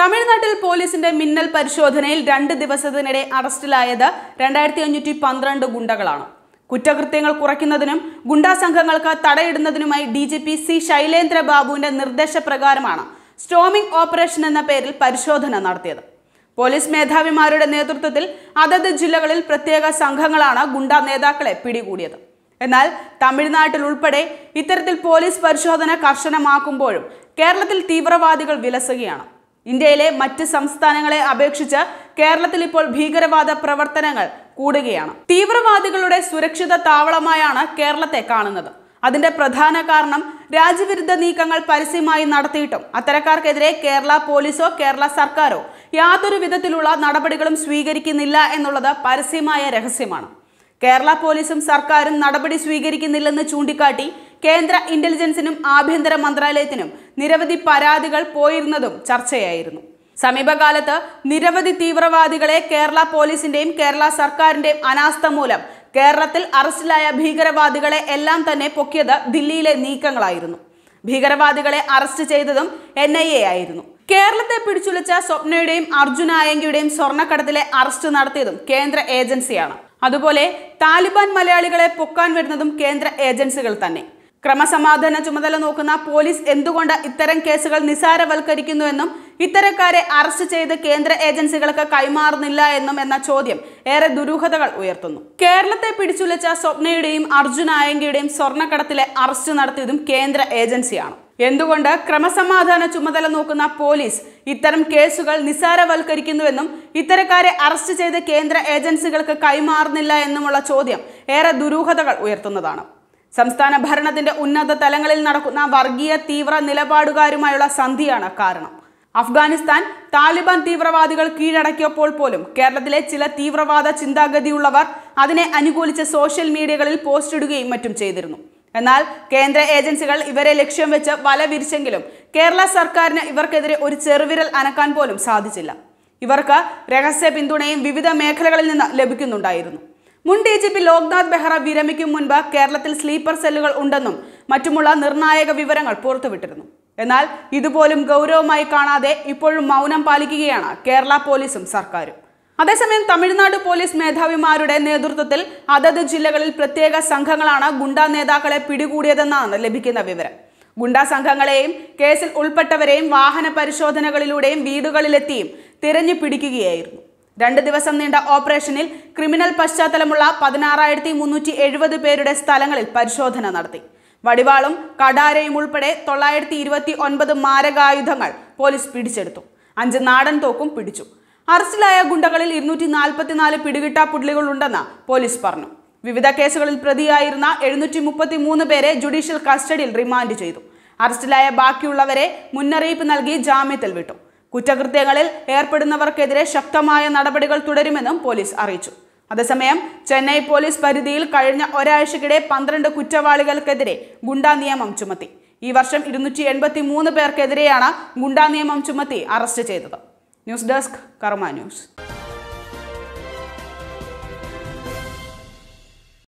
തമിഴ്നാട്ടിൽ പോലീസിന്റെ മിന്നൽ പരിശോധനയിൽ രണ്ട് ദിവസത്തിനിടെ അറസ്റ്റിലായത് രണ്ടായിരത്തി അഞ്ഞൂറ്റി പന്ത്രണ്ട് ഗുണ്ടകളാണ് കുറ്റകൃത്യങ്ങൾ കുറയ്ക്കുന്നതിനും ഗുണ്ടാ സംഘങ്ങൾക്ക് തടയിടുന്നതിനുമായി D G P C Shailendra ബാബുവിന്റെ നിർദ്ദേശപ്രകാരമാണ് സ്റ്റോമിംഗ് ഓപ്പറേഷൻ എന്ന പേരിൽ പരിശോധന നടത്തിയത് പോലീസ് മേധാവിമാരുടെ നേതൃത്വത്തിൽ അതത് ജില്ലകളിൽ പ്രത്യേക സംഘങ്ങളാണ് ഗുണ്ടാ നേതാക്കളെ പിടികൂടിയത് എന്നാൽ തമിഴ്നാട്ടിൽ ഉൾപ്പെടെ ഇത്തരത്തിൽ പോലീസ് പരിശോധന കർശനമാക്കുമ്പോഴും കേരളത്തിൽ തീവ്രവാദികൾ വിലസുകയാണ് ഇന്ത്യയിലെ മറ്റ് സംസ്ഥാനങ്ങളെ അപേക്ഷിച്ച് കേരളത്തിൽ ഇപ്പോൾ ഭീകരവാദ പ്രവർത്തനങ്ങൾ കൂടുകയാണ് തീവ്രവാദികളുടെ സുരക്ഷിത താവളമായാണ് കേരളത്തെ കാണുന്നത് അതിന്റെ പ്രധാന കാരണം രാജ്യവിരുദ്ധ നീക്കങ്ങൾ പരസ്യമായി നടത്തിയിട്ടും അത്തരക്കാർക്കെതിരെ കേരള പോലീസോ കേരള സർക്കാരോ യാതൊരു വിധത്തിലുള്ള നടപടികളും സ്വീകരിക്കുന്നില്ല എന്നുള്ളത് പരസ്യമായ രഹസ്യമാണ് കേരള പോലീസും സർക്കാരും നടപടി സ്വീകരിക്കുന്നില്ലെന്ന് ചൂണ്ടിക്കാട്ടി കേന്ദ്ര ഇന്റലിജൻസിനും ആഭ്യന്തര മന്ത്രാലയത്തിനും നിരവധി പരാതികൾ പോയിരുന്നതും ചർച്ചയായിരുന്നു സമീപകാലത്ത് നിരവധി തീവ്രവാദികളെ കേരള പോലീസിന്റെയും കേരള സർക്കാരിന്റെയും അനാസ്ഥ മൂലം കേരളത്തിൽ അറസ്റ്റിലായ ഭീകരവാദികളെ എല്ലാം തന്നെ പൊക്കിയത് ദില്ലിയിലെ നീക്കങ്ങളായിരുന്നു ഭീകരവാദികളെ അറസ്റ്റ് ചെയ്തതും എൻ ഐ എ ആയിരുന്നു കേരളത്തെ പിടിച്ചുലച്ച സ്വപ്നയുടെയും അർജുനായങ്കിയുടെയും സ്വർണ്ണക്കടത്തിലെ അറസ്റ്റ് നടത്തിയതും കേന്ദ്ര ഏജൻസിയാണ് അതുപോലെ താലിബാൻ മലയാളികളെ പൊക്കാൻ വരുന്നതും കേന്ദ്ര ഏജൻസികൾ തന്നെ ക്രമസമാധാന ചുമതല നോക്കുന്ന പോലീസ് എന്തുകൊണ്ട് ഇത്തരം കേസുകൾ നിസാരവൽക്കരിക്കുന്നുവെന്നും ഇത്തരക്കാരെ അറസ്റ്റ് ചെയ്ത് കേന്ദ്ര ഏജൻസികൾക്ക് കൈമാറുന്നില്ല എന്നും എന്ന ചോദ്യം ഏറെ ദുരൂഹതകൾ ഉയർത്തുന്നു കേരളത്തെ പിടിച്ചുലച്ച സ്വപ്നയുടെയും അർജുനായങ്കിയുടെയും സ്വർണ്ണക്കടത്തിലെ അറസ്റ്റ് നടത്തിയതും കേന്ദ്ര ഏജൻസിയാണ് എന്തുകൊണ്ട് ക്രമസമാധാന ചുമതല നോക്കുന്ന പോലീസ് ഇത്തരം കേസുകൾ നിസാരവൽക്കരിക്കുന്നുവെന്നും ഇത്തരക്കാരെ അറസ്റ്റ് ചെയ്ത് കേന്ദ്ര ഏജൻസികൾക്ക് കൈമാറുന്നില്ല എന്നുമുള്ള ചോദ്യം ഏറെ ദുരൂഹതകൾ ഉയർത്തുന്നതാണ് സംസ്ഥാന ഭരണത്തിന്റെ ഉന്നത തലങ്ങളിൽ നടക്കുന്ന വർഗീയ തീവ്ര നിലപാടുകാരുമായുള്ള സന്ധിയാണ് കാരണം അഫ്ഗാനിസ്ഥാൻ താലിബാൻ തീവ്രവാദികൾ കീഴടക്കിയപ്പോൾ പോലും കേരളത്തിലെ ചില തീവ്രവാദ ചിന്താഗതിയുള്ളവർ അതിനെ അനുകൂലിച്ച് സോഷ്യൽ മീഡിയകളിൽ പോസ്റ്റ് ഇടുകയും മറ്റും ചെയ്തിരുന്നു എന്നാൽ കേന്ദ്ര ഏജൻസികൾ ഇവരെ ലക്ഷ്യം വെച്ച് വല വിരിച്ചെങ്കിലും കേരള സർക്കാരിന് ഇവർക്കെതിരെ ഒരു ചെറുവിരൽ അനക്കാൻ പോലും സാധിച്ചില്ല ഇവർക്ക് രഹസ്യ പിന്തുണയും വിവിധ മേഖലകളിൽ നിന്ന് ലഭിക്കുന്നുണ്ടായിരുന്നു മുൻ D G P Loknath Behera വിരമിക്കും മുൻപ് കേരളത്തിൽ സ്ലീപ്പർ സെല്ലുകൾ ഉണ്ടെന്നും മറ്റുമുള്ള നിർണായക വിവരങ്ങൾ പുറത്തുവിട്ടിരുന്നു എന്നാൽ ഇതുപോലും ഗൗരവമായി കാണാതെ ഇപ്പോഴും മൗനം പാലിക്കുകയാണ് കേരള പോലീസും സർക്കാരും അതേസമയം തമിഴ്നാട് പോലീസ് മേധാവിമാരുടെ നേതൃത്വത്തിൽ അതത് ജില്ലകളിൽ പ്രത്യേക സംഘങ്ങളാണ് ഗുണ്ടാ നേതാക്കളെ പിടികൂടിയതെന്നാണ് ലഭിക്കുന്ന വിവരം ഗുണ്ടാ സംഘങ്ങളെയും കേസിൽ ഉൾപ്പെട്ടവരെയും വാഹന പരിശോധനകളിലൂടെയും വീടുകളിലെത്തിയും തിരഞ്ഞു പിടിക്കുകയായിരുന്നു രണ്ട് ദിവസം നീണ്ട ഓപ്പറേഷനിൽ ക്രിമിനൽ പശ്ചാത്തലമുള്ള പതിനാറായിരത്തി മുന്നൂറ്റി എഴുപത് പേരുടെ സ്ഥലങ്ങളിൽ പരിശോധന നടത്തി വടിവാളും കടാരയും ഉൾപ്പെടെ തൊള്ളായിരത്തി ഇരുപത്തി ഒൻപത് മാരകായുധങ്ങൾ പോലീസ് പിടിച്ചെടുത്തു അഞ്ച് നാടൻ തോക്കും പിടിച്ചു അറസ്റ്റിലായ ഗുണ്ടകളിൽ ഇരുന്നൂറ്റി നാൽപ്പത്തിനാല് പിടികിട്ടാ പുള്ളികളുണ്ടെന്ന് പോലീസ് പറഞ്ഞു വിവിധ കേസുകളിൽ പ്രതിയായിരുന്ന എഴുന്നൂറ്റി മുപ്പത്തി മൂന്ന് പേരെ ജുഡീഷ്യൽ കസ്റ്റഡിയിൽ റിമാൻഡ് ചെയ്തു അറസ്റ്റിലായ ബാക്കിയുള്ളവരെ മുന്നറിയിപ്പ് നൽകി ജാമ്യത്തിൽ വിട്ടു കുറ്റകൃത്യങ്ങളിൽ ഏർപ്പെടുന്നവർക്കെതിരെ ശക്തമായ നടപടികൾ തുടരുമെന്നും പോലീസ് അറിയിച്ചു അതേസമയം ചെന്നൈ പോലീസ് പരിധിയിൽ കഴിഞ്ഞ ഒരാഴ്ചക്കിടെ പന്ത്രണ്ട് കുറ്റവാളികൾക്കെതിരെ ഗുണ്ടാ നിയമം ചുമത്തി ഈ വർഷം ഇരുന്നൂറ്റി എൺപത്തി മൂന്ന് പേർക്കെതിരെയാണ് ഗുണ്ടാ നിയമം ചുമത്തി അറസ്റ്റ് ചെയ്തത് ന്യൂസ് ഡെസ്ക് കർമ്മ ന്യൂസ്